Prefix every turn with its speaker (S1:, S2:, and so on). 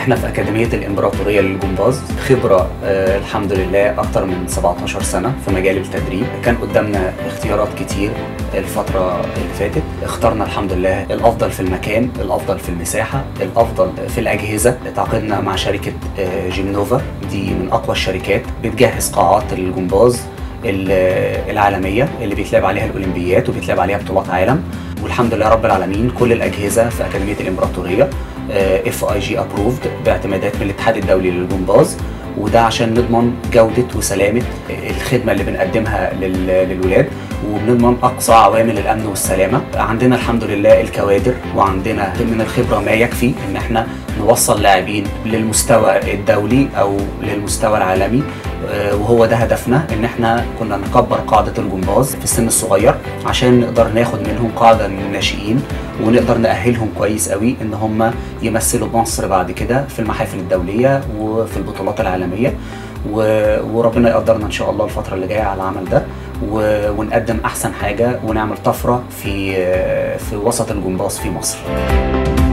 S1: احنا في اكاديميه الامبراطوريه للجمباز خبره آه الحمد لله اكتر من 17 سنه في مجال التدريب كان قدامنا اختيارات كتير الفتره اللي فاتت اخترنا الحمد لله الافضل في المكان الافضل في المساحه الافضل في الاجهزه تعاقدنا مع شركه آه جيمنوفا دي من اقوى الشركات بتجهز قاعات الجمباز العالميه اللي بيتلعب عليها الاولمبيات وبيتلعب عليها بطولات عالم والحمد لله رب العالمين كل الاجهزه في اكاديميه الامبراطوريه اف اي جي ابروفد باعتمادات من الاتحاد الدولي للجمباز وده عشان نضمن جودة وسلامة الخدمة اللي بنقدمها للولاد وبنضمن أقصى عوامل الأمن والسلامة عندنا الحمد لله الكوادر وعندنا من الخبرة ما يكفي إن احنا نوصل لاعبين للمستوى الدولي أو للمستوى العالمي وهو ده هدفنا ان احنا كنا نكبر قاعده الجمباز في السن الصغير عشان نقدر ناخد منهم قاعده من الناشئين ونقدر ناهلهم كويس قوي ان هم يمثلوا مصر بعد كده في المحافل الدوليه وفي البطولات العالميه وربنا يقدرنا ان شاء الله الفتره اللي جايه على العمل ده ونقدم احسن حاجه ونعمل طفره في في وسط الجمباز في مصر